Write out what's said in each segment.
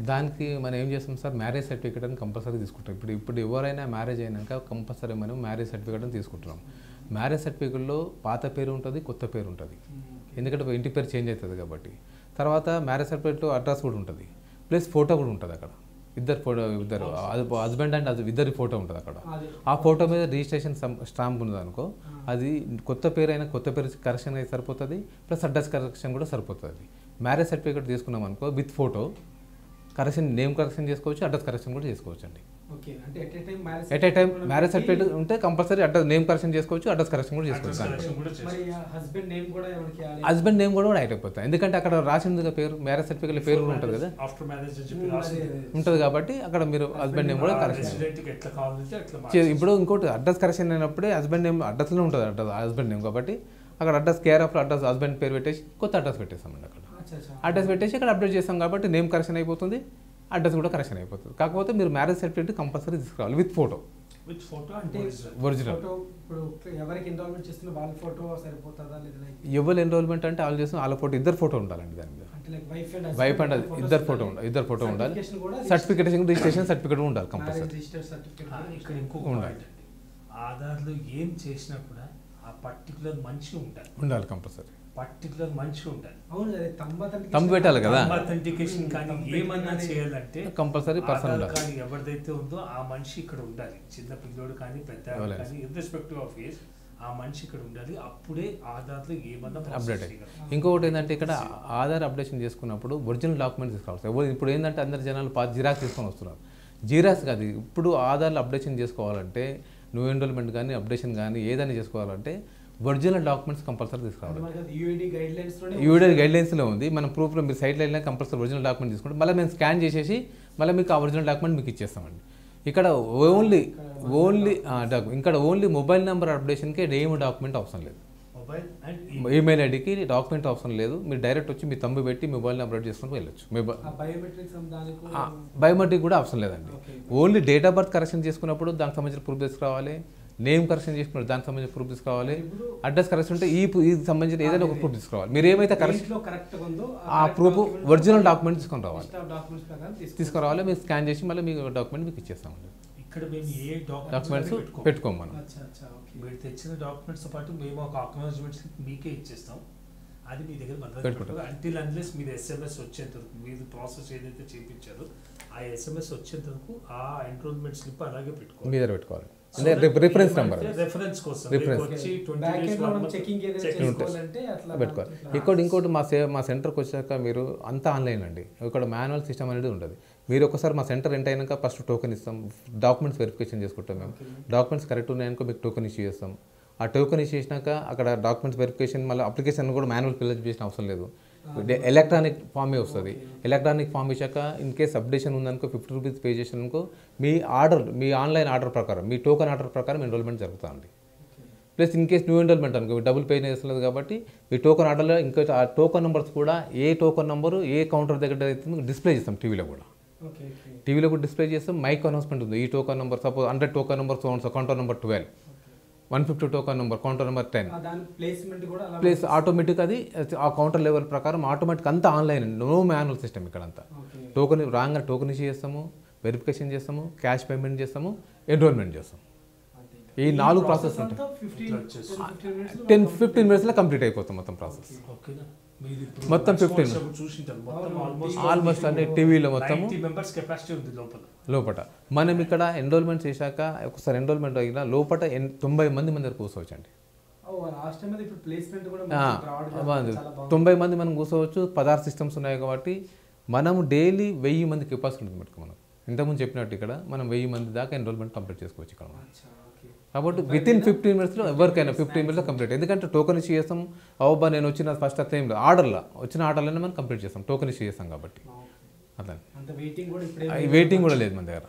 దానికి మనం ఏం చేస్తాం సార్ మ్యారేజ్ సర్టిఫికేట్ అని కంపల్సరీ తీసుకుంటాం ఇప్పుడు ఇప్పుడు ఎవరైనా మ్యారేజ్ అయినాక కంపల్సరీ మనం మ్యారేజ్ సర్టిఫికేట్ అని తీసుకుంటున్నాం మ్యారేజ్ సర్టిఫికేట్లో పాత పేరు ఉంటుంది కొత్త పేరు ఉంటుంది ఎందుకంటే ఇంటి పేరు చేంజ్ అవుతుంది కాబట్టి తర్వాత మ్యారేజ్ సర్టిఫికేట్లో అడ్రస్ కూడా ఉంటుంది ప్లస్ ఫోటో కూడా ఉంటుంది అక్కడ ఇద్దరు ఫోటో ఇద్దరు హస్బెండ్ అండ్ అది ఇద్దరి ఫోటో ఉంటుంది అక్కడ అది ఆ ఫోటో మీద రిజిస్ట్రేషన్ స్టాంప్ ఉన్నది అనుకో అది కొత్త పేరు అయినా కొత్త పేరు కరెక్షన్ అయితే సరిపోతుంది ప్లస్ అడ్రస్ కరెక్షన్ కూడా సరిపోతుంది మ్యారేజ్ సర్టిఫికేట్ తీసుకున్నాం అనుకో with photo correction name correction చేసుకోవచ్చు అడ్రస్ కరెక్షన్ కూడా చేసుకోవచ్చు అండి ఓకే అంటే at a time marriage at a time marriage certificate ఉంటే కంపల్సరీ అడ్రస్ నేమ్ కరెక్షన్ చేసుకోవచ్చు అడ్రస్ కరెక్షన్ కూడా అడ్రస్ చేసుకోవచ్చు కరెక్షన్ కూడా మరి చేసుకోవచ్చు. హస్బెండ్ నేమ్ కూడా ఎవరికి ఇవ్వాలి? హస్బెండ్ నేమ్ కూడా యాడ్ అయిపోతుంది ఎందుకంటే అక్కడ రాసింది పేరు మ్యారేజ్ సర్టిఫికేట్ పేరు కూడా ఉంటుంది కదా ఆఫ్టర్ మ్యారేజ్ అని చెప్పి ఉమ్, రాసింది. అదే, అదే. ఉంటుంది కాబట్టి అక్కడ మీరు హస్బెండ్ నేమ్ కూడా ఆ కరెక్షన్ రెసిడెంట్కి ఎట్లా కావాలంటే అట్లా చే- మార్చేసి. ఇప్పుడు ఇంకోటి అడ్రస్ కరెక్షన్ అయినప్పుడే హస్బెండ్ నేమ్ అడ్రస్లో ఉంటుంది అడ్రస్ హస్బెండ్ నేమ్ కాబట్టి అక్కడ address care of address husband పేరు పెట్టేసి కొత్త అడ్రస్ పెట్టేస్తామండి అక్కడ అచ్చా, అచ్చా. అడ్రస్ పెట్టేసి ఇక్కడ అప్డేట్ చేస్తాం కాబట్టి నేమ్ కరెక్షన్ అయిపోతుంది అడ్రస్ కూడా కరెక్షన్ అయిపోతుంది కాకపోతే మీరు మ్యారేజ్ సర్టిఫికేట్ కంపల్సరీ తీసుకురావాలి విత్ ఫోటో విత్ ఫోటో అంటే అండ్ ఒరిజినల్. ఒరిజినల్ ఫోటో ఇప్పుడు ఎవరికి ఇన్వాల్వ్మెంట్ చేస్తున్న వాళ్ళ ఫోటో సరిపోతుందా లేదా లైక్ ఎవరు ఎన్రోల్మెంట్ అంటే వాళ్ళు చేస్తాం వాళ్ళ ఫోటో ఇద్దరు ఫోటో ఉండాలండి దాని మీద అంటే like wife and wife and ఇద్దరు ఫోటో ఉండాలి ఇద్దరు ఫోటో ఉండాలి Certification కూడా సర్టిఫికేషన్ రిజిస్ట్రేషన్ సర్టిఫికేట్ ఉండాలి కంపల్సరీ రిజిస్టర్డ్ సర్టిఫికేట్ ఆ, ఇక్కడ ఇంకొక ఉండాలి. పాయింట్ అండి ఆధార్లో ఏం చేసినా కూడా ఆ పర్టికులర్ మనిషి ఉండాలి ఉండాలి కంపల్సరీ పర్టికులర్ మనిషి ఉండాలి అవును అదే తంబ authentication- తంబు పెట్టాలి కదా అథెంటికేషన్ కానీ తంబు ఏమన్నా పెట్టినది- చేయాలంటే కంపల్సరీ పర్సన్ ఆధార్ ఉండాలి కానీ ఎవరిదైతే ఉందో ఆ మనిషి ఇక్కడ ఉండాలి చిన్న పిల్లోడు కానీ పెద్ద ఆవిడ ఎవరైనా. కానీ ఇర్రెస్పెక్టివ్ ఆఫ్ ఏజ్ ఆ మనిషి ఇక్కడ ఉండాలి అప్పుడే ఆధార్లో ఏమన్నా process అప్డేట్ చేయగలం. ఇంకొకటి ఏంటంటే ఇక్కడ ఆధార్ అప్డేషన్ చేసుకున్నప్పుడు ఒరిజినల్ డాక్యుమెంట్స్ తీసుకోవాలి ఎవరు ఇప్పుడు ఏంటంటే అందరు జనాలు పాత జిరాక్స్ తీసుకొని వస్తున్నారు జిరాక్స్ కాదు ఇప్పుడు ఆధార్లో అప్డేషన్ చేసుకోవాలంటే న్యూ ఎన్రోల్మెంట్ కానీ అప్డేషన్ కానీ ఏదైనా చేసుకోవాలంటే ఒరిజినల్ డాక్యుమెంట్స్ కంపల్సరీ తీసుకురావాలి యూఐడి గైడ్ లైన్స్ లోనే యూడిఎల్ గైడ్లైన్స్లో ఉంది మన ప్రూఫ్లో మీరు సైట్లో వెళ్ళినా కంపల్సరీ ఒరిజినల్ డాక్యుమెంట్ తీసుకుంటే మళ్ళీ మేము స్కాన్ చేసేసి మళ్ళీ మీకు ఆ ఒరిజినల్ డాక్యుమెంట్ మీకు ఇచ్చేస్తామండి ఇక్కడ ఓన్లీ ఓన్లీ ఇక్కడ ఓన్లీ మొబైల్ నెంబర్ అప్డేషన్కే ఏమి డాక్యుమెంట్ అవసరం లేదు మొబైల్ అండ్ ఈమెయిల్ ఐడికి డాక్యుమెంట్ అవసరం లేదు మీరు డైరెక్ట్ వచ్చి మీ తమ్ము పెట్టి మొబైల్ నెంబర్ అప్డేట్ చేసుకుని వెళ్ళొచ్చు మొబైల్ ఆ బయోమెట్రిక్స్ దానికి బయోమెట్రిక్ కూడా అవసరం లేదండి okay only date of birth correction చేసుకున్నప్పుడు దానికి సంబంధించిన ప్రూఫ్ తీసుకురావాలి నేమ్ కరెక్షన్ చేసుకున్నప్పుడు దానికి సంబంధించిన ప్రూఫ్ తీసుకురావాలి ఇప్పుడు అడ్రస్ కరెక్షన్ ఉంటే ఈ ఈ సంబంధించిన ఏదైనా ఒక ప్రూఫ్ తీసుకురావాలి మీరు ఏమైతే కరెక్షన్ దీంట్లో కరెక్ట్ ఉందో ఆ ప్రూఫ్ ఒరిజినల్ డాక్యుమెంట్ తీసుకొని రావాలి డాక్యుమెంట్స్ ప్రకారం తీసుకో తీసుకురావాలి మీరు స్కాన్ చేసి మళ్ళీ మీకు డాక్యుమెంట్ మీకు ఇచ్చేస్తామండి ఇక్కడ మేము ఏ డాక్యుమెంట్స్ డాక్యుమెంట్స్ పెట్టుకోం మనం అచ్చా అచ్చా ఓకే మీరు తెచ్చిన డాక్యుమెంట్స్ పాటు మేము ఒక అక్నాలజ్మెంట్ మీకే ఇచ్చేస్తాం అది మీ దగ్గర పెట్టుకుంటాం. భద్రత అంటిల్ అన్లెస్ మీరు ఎస్ఎంఎస్ వచ్చేంత వరకు మీరు ప్రాసెస్ ఏదైతే చేయించారో ఆ ఎస్ఎంఎస్ వచ్చేంత వరకు ఆ ఎన్రోల్మెంట్ స్లిప్ అలాగే పెట్టుకోవాలి మీ దగ్గర పెట్టుకోవాలి అంటే రిఫరెన్స్ నెంబర్ రెఫరెన్స్ కోసం Reference. రేపు వచ్చి 20 బ్యాక్ days, ఎండ్ లో one మనం month చెకింగ్ ఏదైనా checking చేసుకోవాలంటే అట్లా పెట్టుకోవాలి ఇట్లా ఇంకోటి ఇంకోటి మా సే మా సెంటర్కి వచ్చాక మీరు అంతా ఆన్లైన్ అండి ఇక్కడ మాన్యువల్ సిస్టమ్ అనేది ఉండదు మీరు ఒకసారి మా సెంటర్ ఎంటర్ అయినాక ఫస్ట్ టోకెన్ ఇస్తాం డాక్యుమెంట్స్ వెరిఫికేషన్ చేసుకుంటాం మేము డాక్యుమెంట్స్ కరెక్ట్ ఉన్నాయనుకో మీకు టోకెన్ ఇష్యూ చేస్తాం ఆ టోకెన్ ఇష్యూ చేసినాక అక్కడ డాక్యుమెంట్స్ వెరిఫికేషన్ మళ్ళీ అప్లికేషన్ కూడా మాన్యువల్ ఫిల్ చేసిన అవసరం లేదు ఎలక్ట్రానిక్ ఫామే వస్తుంది ఎలక్ట్రానిక్ ఫామ్ ఇచ్చాక ఇన్ కేస్ అప్డేషన్ ఉందనుకో ఫిఫ్టీ రూపీస్ పే చేసినానుకో మీ ఆర్డర్ మీ ఆన్లైన్ ఆర్డర్ ప్రకారం మీ టోకెన్ ఆర్డర్ ప్రకారం ఎన్రోల్మెంట్ జరుగుతుంది plus in case new enrolment అనుకో డబుల్ పే చేస్తలేదు కాబట్టి ఈ టోకన్ ఆర్డర్లో ఇంకా ఆ టోకన్ నెంబర్స్ కూడా ఏ టోకన్ నెంబరు ఏ కౌంటర్ దగ్గర అయితే డిస్ప్లే చేస్తాం టీవీలో కూడా ఓకే ఓకే టీవీలో కూడా డిస్ప్లే చేస్తాం మైక్ అనౌన్స్మెంట్ ఉంది ఈ token number suppose hundred token number counter number twelve one fifty token number counter number ten ఆ దాని ప్లేస్మెంట్ కూడా అలా ప్లస్ ఆటోమేటిక్ అది ఆ కౌంటర్ లెవెల్ ప్రకారం ఆటోమేటిక్ అంతా ఆన్లైన్ నో మాన్యువల్ సిస్టమ్ ఇక్కడ అంతా okay token wrong token issue చేస్తాము వెరిఫికేషన్ చేస్తాము క్యాష్ పేమెంట్ చేస్తాము ఎన్రోల్మెంట్ చేస్తాం అంతే. ఈ నాలుగు ప్రాసెస్ ప్రాసెస్ ఉంటాయి అంతా 15 ఇట్లా వచ్చేసి. 15 minutes లో టెన్ ఫిఫ్టీన్ మినిట్స్లో కంప్లీట్ అయిపోతాం మొత్తం ప్రాసెస్ ఓకేనా మీరు ఇప్పుడు మొత్తం response 15. అప్పుడు చూసింటారు మొత్తం అవును, ఆల్మోస్ట్ ఆల్మోస్ట్ అన్ని టీవీలో మొత్తము నైంటీ మెంబర్స్ కెపాసిటీ ఉంది లోపల లోపల మనం ఇక్కడ ఎన్రోల్మెంట్ చేశాక ఒకసారి ఎన్రోల్మెంట్ అయినా లోపల ఎన్- తొంభై మంది మంది వరకు కూర్చోవచ్చండి ఓ లాస్ట్ టైం అది ఇప్పుడు ప్లేస్మెంట్ కూడా ఆ, మంచి broad గా బాగుంది. చాలా బాగుంది. తొంభై మంది మనం కూర్చోవచ్చు పదహారు సిస్టమ్స్ ఉన్నాయి కాబట్టి మనం డైలీ వెయ్యి మంది కెపాసిటీ ఉంటుంది మనకు మనం ఇంతకుముందు చెప్పినట్టు ఇక్కడ మనం వెయ్యి మంది దాకా ఎన్రోల్మెంట్ కంప్లీట్ చేసుకోవచ్చు ఇక్కడ మనం అచ్చా, ఓకే. కాబట్టి విత్ ఇన్ ఫిఫ్టీన్ మినిట్స్లో ఎవరికైనా ఫిఫ్టీన్ మినిట్స్లో కంప్లీట్ ఎందుకంటే టోకెన్ ఇష్యూ చేస్తాం అవబ్బా నేను వచ్చిన ఫస్ట్ అట్లా ఏం లేదు ఆర్డర్లో వచ్చిన ఆర్డర్లోనే మనం కంప్లీట్ చేస్తాం టోకెన్ ఇష్యూ చేస్తాం కాబట్టి ఓకే. అట్లా అంత వెయిటింగ్ కూడా ఇప్పుడే వెయిటింగ్ కూడా లేదు మన దగ్గర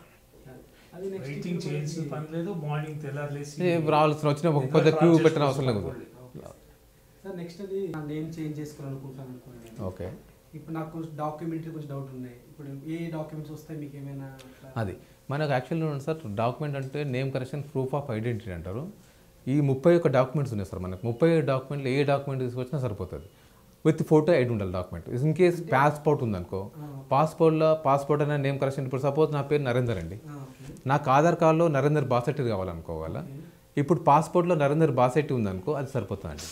అది నెక్స్ట్ వెయిటింగ్ చేయాల్సిన పని లేదు మార్నింగ్ తెల్లారలేసి ఏ రావాల్సిన వచ్చిన ఒక పెద్ద క్యూ పెట్టిన అవసరం లేదు సార్ నెక్స్ట్ అది నా నేమ్ చేంజ్ చేసుకోవాలనుకుంటాను అనుకోండి ఓకే ఇప్పుడు నాకు కొంచెం డాక్యుమెంటరీ కొంచెం డౌట్ ఉన్నాయి ఇప్పుడు ఏ డాక్యుమెంట్స్ వస్తాయి మీకు ఏమైనా అట్లా? అది మనకు యాక్చువల్గా ఉంది సార్ డాక్యుమెంట్ అంటే name correction proof of identity అంటారు ఈ ముప్పై ఒక్క డాక్యుమెంట్స్ ఉన్నాయి సార్ మనకు ముప్పై డాక్యుమెంట్లు ఏ డాక్యుమెంట్ తీసుకొచ్చినా సరిపోతుంది విత్ ఫోటో ఐడి ఉండాలి డాక్యుమెంట్ ఇన్ కేస్ పాస్పోర్ట్ ఉందనుకో పాస్పోర్ట్లో పాస్పోర్ట్ అనే నేమ్ కరెక్షన్ ఇప్పుడు సపోజ్ నా పేరు నరేందర్ అండి నాకు ఆధార్ కార్డులో నరేందర్ బాసెట్టి కావాలనుకోవాలా ఇప్పుడు పాస్పోర్ట్లో నరేందర్ బాసెట్టి ఉందనుకో అది సరిపోతుందండి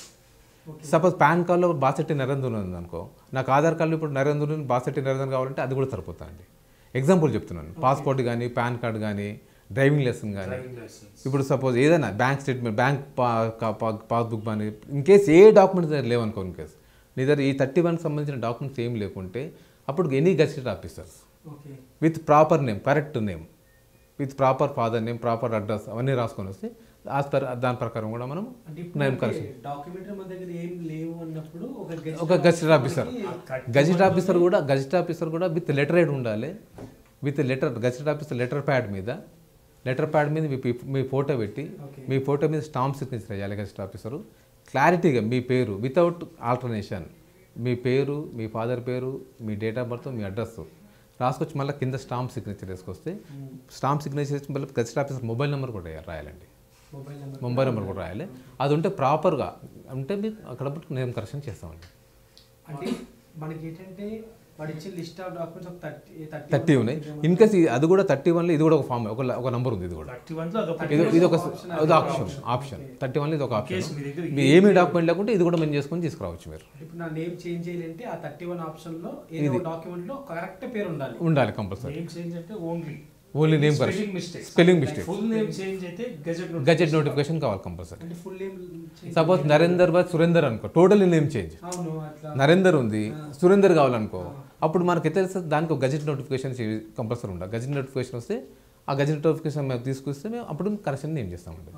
సపోజ్ పాన్ కార్డులో బాసెట్టి నరేందర్ ఉందనుకో నాకు ఆధార్ కార్డులో ఇప్పుడు నరేందర్ బాసెట్టి నరేందర్ కావాలంటే అది కూడా సరిపోతుందండి ఎగ్జాంపుల్ చెప్తున్నాను పాస్పోర్ట్ కానీ పాన్ కార్డ్ కానీ డ్రైవింగ్ లెసన్ కానీ డ్రైవింగ్ లైసెన్స్ ఇప్పుడు సపోజ్ ఏదైనా బ్యాంక్ స్టేట్మెంట్ బ్యాంక్ పాస్బుక్ కానీ ఇన్ కేస్ ఏ డాక్యుమెంట్స్ దగ్గర లేవనుకో ఇన్ కేస్ నీ దగ్గర ఈ థర్టీ వన్కి సంబంధించిన డాక్యుమెంట్స్ ఏం లేకుంటే అప్పుడు any gazetted officers okay with proper name correct name with proper father name proper address అవన్నీ రాసుకొని వస్తే ఆ పర్ దాని ప్రకారం కూడా మనం అంటే నేమ్ ఇప్పుడు కరెక్షన్ డాక్యుమెంటరీ మన దగ్గర ఏం లేవు అన్నప్పుడు ఒక గెస్ట్ ఒక గెస్టెడ్ ఆఫీసర్ గజెట్ ఆఫీసర్ కూడా గజెట్ ఆఫీసర్ కూడా విత్ లెటర్ హెడ్ ఉండాలి with letter gazette officer letter pad మీద లెటర్ ప్యాడ్ మీద మీ పి- మీ ఫోటో పెట్టి ఓకే మీ ఫోటో మీద స్టాంప్ సిగ్నేచర్ చేయాలి గజెట్ ఆఫీసరు క్లారిటీగా మీ పేరు వితౌట్ ఆల్టర్నేషన్ మీ పేరు మీ ఫాదర్ పేరు మీ డేట్ ఆఫ్ బర్త్ మీ అడ్రస్ రాసుకొచ్చి మళ్ళీ కింద స్టాంప్ సిగ్నేచర్ వేసుకొస్తే స్టాంప్ సిగ్నేచర్ వేసి మళ్ళీ గజెట్ ఆఫీసర్ మొబైల్ నెంబర్ కూడా రాయాలండి మొబైల్ నెంబర్ మొబైల్ నెంబర్ కూడా రాయాలి అది ఉంటే ప్రాపర్గా అంటే మీకు అక్కడ నేమ్ కరెక్షన్ చేస్తామండి అంటే మనకి ఏంటంటే వాడు ఇచ్చే లిస్ట్ ఆఫ్ డాక్యుమెంట్స్ ఒక థర్టీ థర్టీ ఉన్నాయి ఇన్ కేస్ అది కూడా థర్టీ వన్లో ఇది కూడా ఒక ఫామ్ ఒక ఒక నంబర్ ఉంది ఇది కూడా థర్టీ వన్లో అదొక ఇది ఇది ఒక Option ఇది ఆప్షన్ ఆప్షన్ థర్టీ వన్లో ఇది ఒక ఆప్షన్ కేసు మీ దగ్గర మీ ఏమీ డాక్యుమెంట్ లేకుంటే ఇది కూడా మేము చేసుకొని తీసుకురావచ్చు మీరు ఇప్పుడు నా నేమ్ చేంజ్ చేయాలంటే ఆ థర్టీ వన్ ఆప్షన్ లో ఏదో డాక్యుమెంట్ లో కరెక్ట్ పేరు ఉండాలి ఉండాలి కంపల్సరీ నేమ్ చేంజ్ అంటే only only name correction spelling mistake spelling mistake full name change అయితే గెజెట్ గజెట్ నోటిఫికేషన్ కావాలి కంపల్సరీ అంటే full name suppose Narender but Surender అనుకో టోటల్ నేమ్ చేంజ్ అవును అట్లా నరేందర్ ఉంది సురేందర్ కావాలనుకో అప్పుడు మనకి తెలుస్తుంది దానికి ఒక గజెట్ నోటిఫికేషన్ కంపల్సరీ ఉండాలి గజెట్ నోటిఫికేషన్ వస్తే ఆ గజెట్ నోటిఫికేషన్ మేము తీసుకొస్తే మేము అప్పుడు కరెక్షన్ నేమ్ చేస్తామండి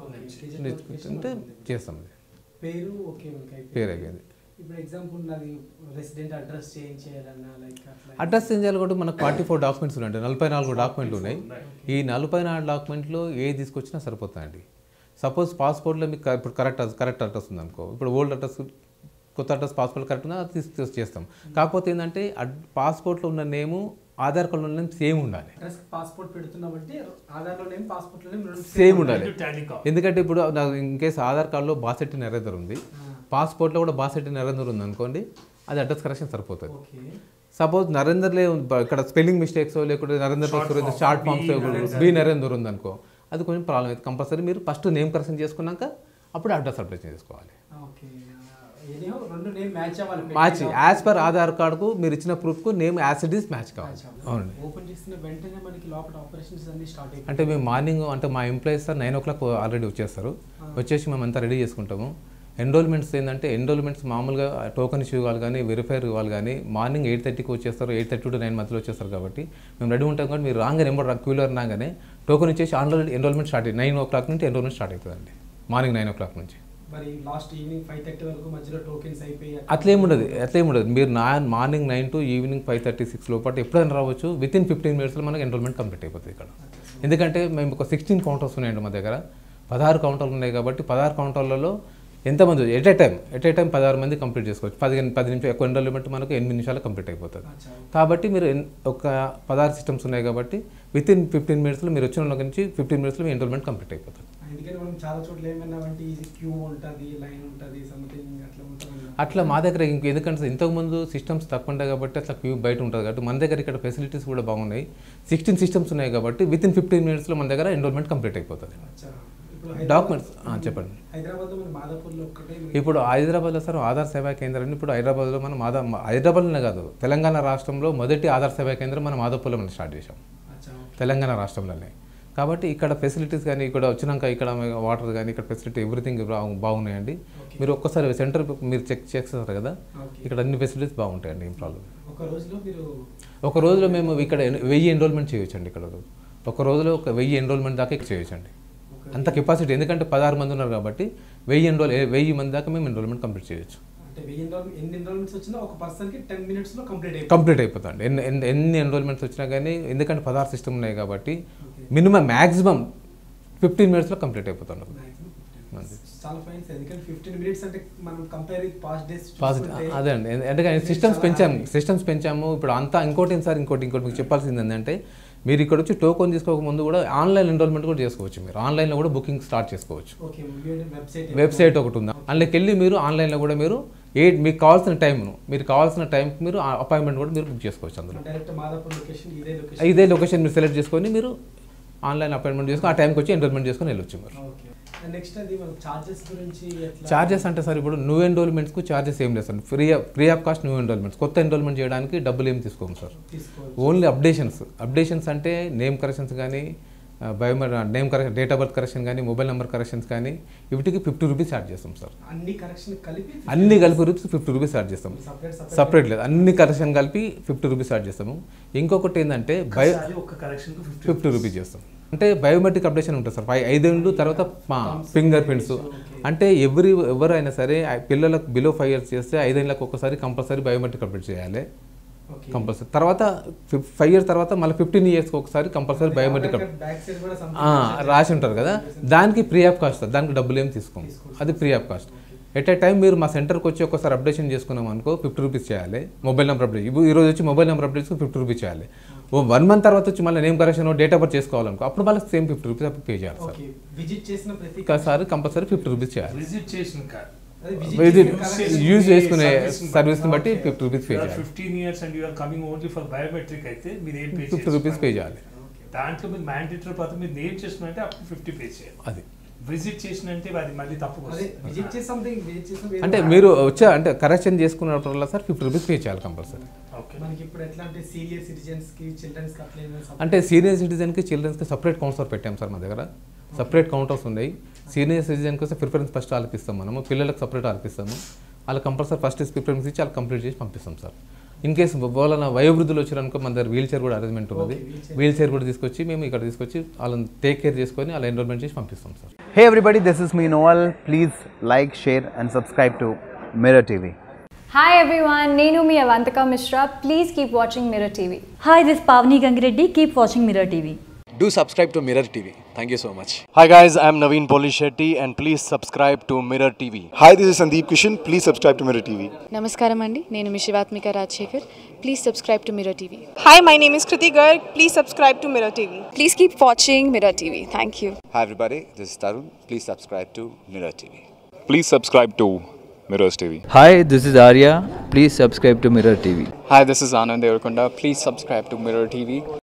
అంటే చేస్తాం అది పేరు ఓకే మనకి అయిపోయింది. పేరు అయిపోయింది ఇప్పుడు ఎగ్జాంపుల్ నాది రెసిడెంట్ అడ్రస్ చేంజ్ చేయాలన్నా లైక్ అట్లా అడ్రస్ చేంజ్ చేయాలి కూడా మనకు ఫార్టీ ఫోర్ డాక్యుమెంట్స్ ఉన్నాయి నలభై నాలుగు డాక్యుమెంట్లు ఉన్నాయి ఈ నలభై నాలుగు డాక్యుమెంట్లో ఏ తీసుకొచ్చినా సరిపోతాయండి సపోజ్ పాస్పోర్ట్లో మీకు క- ఇప్పుడు కరెక్ట్ కరెక్ట్ అడ్రస్ ఉందనుకో ఇప్పుడు ఓల్డ్ అడ్రస్ కొత్త అడ్రస్ పాస్పోర్ట్ కరెక్ట్ ఉందా అది తీసి తీసి చేస్తాం కాకపోతే ఏంటంటే అడ్ పాస్పోర్ట్లో ఉన్న నేము ఆధార్ కార్డులో ఉన్న నేమ్ సేమ్ ఉండాలి అడ్రస్ పాస్పోర్ట్ పెడుతున్నామంటే ఆధార్ లో నేమ్ పాస్పోర్ట్ లో నేమ్ రెండు సేమ్ ఉండాలి టాలీ కావాలి ఎందుకంటే ఇప్పుడు నాకు ఇన్ కేస్ ఆధార్ కార్డులో బాసెట్టి నరేందర్ ఉంది పాస్పోర్ట్లో కూడా బాసెట్టి నరేందర్ ఉంది అనుకోండి అది అడ్రస్ కరెక్షన్ సరిపోతుంది ఓకే సపోజ్ నరేందర్లే ఉంది, బ- ఇక్కడ స్పెల్లింగ్ మిస్టేక్స్ లేకుంటే Narender Short Surender form, short B forms Narender. B Narender ఉంది అనుకో అది కొంచెం ప్రాబ్లం అవుతుంది కంపల్సరీ మీరు ఫస్ట్ నేమ్ కరెక్షన్ చేసుకున్నాక అప్పుడు అడ్రస్ అప్డేట్ చేసుకోవాలి ఓకే ఏదో రెండు నేమ్ మ్యాచ్ అవ్వాలి మ్యాచ్ యాజ్ పర్ ఆధార్ కార్డుకు మీరు ఇచ్చిన ప్రూఫ్కు name as it is match కావాలి అవునండి ఓపెన్ చేసిన వెంటనే మనకి లోపల ఆపరేషన్స్ అన్ని స్టార్ట్ అయిపోయి అంటే మేము మార్నింగ్ అంటే మా employees sir nine o'clock already వచ్చేస్తారు వచ్చేసి మేము అంతా రెడీ చేసుకుంటాము ఎన్రోల్మెంట్స్ ఏంటంటే ఎన్రోల్మెంట్స్ మామూలుగా టోకెన్ ఇష్యూ ఇవ్వాలి కానీ వెరిఫైర్ ఇవ్వాలి కానీ మార్నింగ్ ఎయిట్ థర్టీకి వచ్చేస్తారు ఎయిట్ థర్టీ టు నైన్ మధ్యలో వచ్చేస్తారు కాబట్టి మేము రెడీ ఉంటాం కానీ మీరు రాగానే నెంబర్ క్యూలో రాగానే టోకెన్ ఇచ్చేసి online enrolment start nine o'clock నుంచి ఎన్రోల్మెంట్ స్టార్ట్ అవుతుందండి మార్నింగ్ నైన్ ఓ క్లాక్ నుంచి మరి లాస్ట్ ఈవినింగ్ ఫైవ్ థర్టీ వరకు మధ్యలో టోకెన్స్ అయిపోయి అట్లేముండదు అట్లేముండదు మీరు నా morning nine to evening five thirty six లోపల ఎప్పుడైనా రావచ్చు విత్ ఇన్ ఫిఫ్టీన్ మినిట్స్లో మనకి ఎన్రోల్మెంట్ కంప్లీట్ అయిపోతుంది ఇక్కడ ఎందుకంటే మేము ఒక సిక్స్టీన్ కౌంటర్స్ ఉన్నాయండి మా దగ్గర పదహారు కౌంటర్లు ఉన్నాయి కాబట్టి పదహారు కౌంటర్లలో ఎంతమంది at a time at a time పదహారు మంది కంప్లీట్ చేసుకోవచ్చు పదిహేను పది నిమిషాలు ఎక్కువ ఎన్రోల్మెంట్ మనకు ఎనిమిది నిమిషాలు కంప్లీట్ అయిపోతుంది అచ్చా. కాబట్టి మీరు ఎన్- ఒక పదహారు సిస్టమ్స్ ఉన్నాయి కాబట్టి విత్ ఇన్ ఫిఫ్టీన్ మినిట్స్లో మీరు వచ్చిన వాళ్ళ నుంచి ఫిఫ్టీన్ మినిట్స్లో మీ ఎన్రోల్మెంట్ కంప్లీట్ అయిపోతుంది అందుకని మనం చాలా చోట్ల ఏమన్నామంటే ఇది క్యూ ఉంటుంది లైన్ ఉంటుంది సంథింగ్ అట్లా ఉంటుంది అట్లా మా దగ్గర ఇంక ఎందుకంటే ఇంతకుముందు సిస్టమ్స్ తక్కువ ఉంటాయి కాబట్టి అట్లా క్యూ బయట ఉంటుంది కాబట్టి మన దగ్గర ఇక్కడ ఫెసిలిటీస్ కూడా బాగున్నాయి సిక్స్టీన్ సిస్టమ్స్ ఉన్నాయి కాబట్టి విత్ ఇన్ ఫిఫ్టీన్ మినిట్స్లో మన దగ్గర ఎన్రోల్మెంట్ కంప్లీట్ అయిపోతుంది అచ్చా. ఇప్పుడు డాక్యుమెంట్స్ చెప్పండి హైదరాబాద్లో మన మాదాపూర్లో ఒక్కటే ఇప్పుడు హైదరాబాద్లో సార్ ఆధార్ సేవా కేంద్రాన్ని ఇప్పుడు హైదరాబాద్లో మనం ఆధార్ హైదరాబాద్లోనే కాదు తెలంగాణ రాష్ట్రంలో మొదటి ఆధార్ సేవా కేంద్రం మనం మాదాపూర్లో మనం స్టార్ట్ చేసాం అచ్చా తెలంగాణ రాష్ట్రంలోనే కాబట్టి ఇక్కడ ఫెసిలిటీస్ కానీ ఇక్కడ వచ్చినాక ఇక్కడ వాటర్ కానీ ఇక్కడ ఫెసిలిటీ ఎవ్రీథింగ్ బాగున్నాయండి ఓకే మీరు ఒక్కసారి సెంటర్ మీరు చెక్ చేస్తారు కదా ఓకే ఇక్కడ అన్ని ఫెసిలిటీస్ బాగుంటాయండి ఏం ప్రాబ్లం ఒక రోజులో మీరు ఒక రోజులో మేము ఇక్కడ ఎన్- వెయ్యి ఎన్రోల్మెంట్ చేయొచ్చండి ఇక్కడ ఒక రోజులో ఒక వెయ్యి ఎన్రోల్మెంట్ దాకా ఇక్కడ చేయొచ్చండి ఒక అంత కెపాసిటీ ఎందుకంటే పదహారు మంది ఉన్నారు కాబట్టి వెయ్యి ఎన్రోల్ వెయ్యి మంది దాకా మేము ఎన్రోల్మెంట్ కంప్లీట్ చేయొచ్చు అంటే వెయ్యి ఎన్రోల్ ఎన్ని ఎన్రోల్మెంట్స్ వచ్చినా ఒక పర్సన్ కి టెన్ మినిట్స్ లో కంప్లీట్ అయిపోతుంది కంప్లీట్ అయిపోతుంది ఎన్ని ఎన్ని- ఎన్ని ఎన్రోల్మెంట్స్ వచ్చినా కానీ ఎందుకంటే పదహారు సిస్టమ్ ఉన్నాయి కాబట్టి ఓకే. మినిమం మ్యాక్సిమం ఫిఫ్టీన్ మినిట్స్లో కంప్లీట్ అయిపోతుంది Maximum 15 అంతే. minutes. చాలా ఫైన్స్ ఎందుకంటే ఫిఫ్టీన్ మినిట్స్ అంటే మనం కంపేర్ పాస్ట్ డేస్ పాజిటివ్ అదే అండి ఎందు- ఎందుకంటే సిస్టమ్స్ పెంచాము సిస్టమ్స్ పెంచాము ఇప్పుడు అంతా ఇంకోటి సార్ ఇంకోటి ఇంకోటి మీకు చెప్పాల్సింది ఏంటంటే మీరు ఇక్కడ వచ్చి టోకన్ తీసుకోక ముందు కూడా ఆన్లైన్ ఎన్రోల్మెంట్ కూడా చేసుకోవచ్చు మీరు ఆన్లైన్లో కూడా బుకింగ్ స్టార్ట్ చేసుకోవచ్చు ఓకే వెబ్సైట్ వెబ్సైట్ ఒకటి ఉంది అందులోకి వెళ్ళి మీరు ఆన్లైన్లో కూడా మీరు ఏ మీకు కావాల్సిన టైంను మీరు కావాల్సిన టైంకి మీరు అపాయింట్మెంట్ కూడా మీరు బుక్ చేసుకోవచ్చు అందులో డైరెక్ట్ మాదాపూర్ లొకేషన్ ఇదే లొకేషన్ ఇదే లొకేషన్ మీరు సెలెక్ట్ చేసుకొని మీరు ఆన్లైన్ అపాయింట్మెంట్ చేసుకొని ఆ టైంకి వచ్చి ఎన్రోల్మెంట్ చేసుకొని వెళ్ళొచ్చు మీరు ఓకే నెక్స్ట్ అది మనం చార్జెస్ గురించి ఎట్లా చార్జెస్ అంటే సార్ ఇప్పుడు న్యూ ఎన్రోల్మెంట్స్కు చార్జెస్ ఏం లేదు sir free free of cost new enrolments కొత్త ఎన్రోల్మెంట్ చేయడానికి డబ్బులు ఏం తీసుకోము సార్ తీసుకోవచ్చు ఓన్లీ అప్డేషన్స్ అప్డేషన్స్ అంటే నేమ్ కరెక్షన్స్ కానీ బయోమె name correction date of birth correction కానీ మొబైల్ నెంబర్ కరెక్షన్స్ కానీ వీటికి ఫిఫ్టీ రూపీస్ ఛార్జ్ చేస్తాం సార్ అన్ని కరెక్షన్ కలిపి అన్ని కలిపి రూపీస్ ఫిఫ్టీ రూపీస్ ఛార్జ్ చేస్తాం సపరేట్ సపరేట్ లేదు అన్ని కరెక్షన్ కలిపి ఫిఫ్టీ రూపీస్ ఛార్జ్ చేస్తాము ఇంకొకటి ఏంటంటే బయో ఒకసారి ఒక్క కరెక్షన్ కు ఫిఫ్టీ ఫిఫ్టీ రూపీస్ చేస్తాం అంటే బయోమెట్రిక్ అప్డేషన్ ఉంటుంది సార్ ఫైవ్ ఐదేళ్ళు తర్వాత ఫింగర్ ప్రింట్స్ అంటే ఎవరి ఎవరైనా సరే ఆ పిల్లలకు బిలో ఫైవ్ ఇయర్స్ చేస్తే ఐదేళ్ళకి ఒకసారి కంపల్సరీ బయోమెట్రిక్ అప్డేట్ చేయాలి ఓకే కంపల్సరీ తర్వాత ఫైవ్ ఇయర్స్ తర్వాత మళ్ళీ ఫిఫ్టీన్ ఇయర్స్కి ఒకసారి compulsory biometric update back side కూడా ఆ, రాసి ఉంటారు కదా దానికి ఫ్రీ ఆఫ్ కాస్ట్ సార్ దానికి డబ్బులు ఏం తీసుకోం అది free of cost at a time మీరు మా సెంటర్కి వచ్చి ఒకసారి అప్డేషన్ చేసుకున్నాం అనుకో ఫిఫ్టీ రూపీస్ చేయాలి మొబైల్ నెంబర్ అప్డేట్ ఇప్పుడు ఈ రోజు వచ్చి మొబైల్ నెంబర్ అప్డేట్స్కి ఫిఫ్టీ రూపీస్ చేయాలి ఓ వన్ మంత్ తర్వాత వచ్చి మళ్ళీ name correction date of birth చేసుకోవాలనుకో అప్పుడు మళ్ళీ సేమ్ ఫిఫ్టీ రూపీస్ అప్పుడు పే చేయాలి సార్ ఓకే విజిట్ చేసిన ప్రతి ఒకసారి కంపల్సరీ ఫిఫ్టీ రూపీస్ చేయాలి విజిట్ చేసిన కార్ అది విజిట్ చేసిన correction యూజ్ చేసుకునే Service ని సర్వీస్ని బట్టి Okay. ఫిఫ్టీ రూపీస్ పే చేయాలి fifteen years and you're coming only for biometric అయితే మీరు ఏం పే ఫిఫ్టీ రూపీస్ పే చేయాలి ఓకే దాంట్లో మీరు మ్యాండేటరీ పద్ధతి మీరు నేమ్ చేసినంటే అప్పుడు ఫిఫ్టీ పే చేయాలి అది విజిట్ చేసినంటే అది మళ్ళీ తప్పుకు అదే వస్తుంది. విజిట్ చేసి సంథింగ్ విజిట్ చేసిన అంటే మీరు వచ్చే అంటే కరెక్షన్ చేసుకున్నప్పుడల్లా సార్ ఫిఫ్టీ రూపీస్ పే చేయాలి కంపల్సరీ ఓకే మనకి ఇప్పుడు ఎట్లా అంటే సీనియర్ సిటిజన్స్ కి చిల్డ్రన్స్ కి అట్లా ఏమైనా separate- అంటే సీనియర్ సిటిజన్కి చిల్డ్రన్స్కి సపరేట్ కౌంటర్ పెట్టాం సార్ మా దగ్గర సపరేట్ కౌంటర్స్ ఉన్నాయి సీనియర్ సిటిజన్కి వస్తే ప్రిఫరెన్స్ ఫస్ట్ ఆలపిస్తాం మనము పిల్లలకు సపరేట్ ఆలపిస్తాము వాళ్ళకి కంపల్సరీ ఫస్ట్ ప్రిఫరెన్స్ ఇచ్చి వాళ్ళు కంప్లీట్ చేసి పంపిస్తాం సార్ ఇన్ కేసు వాళ్ళ వయోవృద్ధులు వచ్చారనుకో మన దగ్గర వీల్ చైర్ కూడా అరేంజ్మెంట్ ఉన్నది Okay, wheelchair. వీల్ చైర్ కూడా తీసుకొచ్చి మేము ఇక్కడ తీసుకొచ్చి వాళ్ళని టేక్ కేర్ చేసుకొని వాళ్ళ ఎన్రోల్మెంట్ చేసి పంపిస్తాం sir Hey everybody, this is me Noel. Please like, share, and subscribe to Mirror TV. Hi everyone, Nenu mi Avantika Mishra. Please keep watching Mirror TV. Hi, this is Pavni Gangireddy. Keep watching Mirror TV. Do subscribe to Mirror TV. Thank you so much. Hi guys, I'm Naveen Polishetty and please subscribe to Mirror TV. Hi, this is Sandeep Kishan. Please subscribe to Mirror TV. నమస్కారం అండి నేను మీ Shivathmika Rajasekhar please subscribe to Mirror TV Hi, my name is Kriti Garg. Please subscribe to Mirror TV. Please keep watching Mirror TV thank you Hi everybody, this is Tarun. Please subscribe to Mirror TV. Please subscribe to Mirrors TV. Hi, this is Arya. Please subscribe to Mirror TV. Hi, this is Anand Devarkonda. Please subscribe to Mirror TV.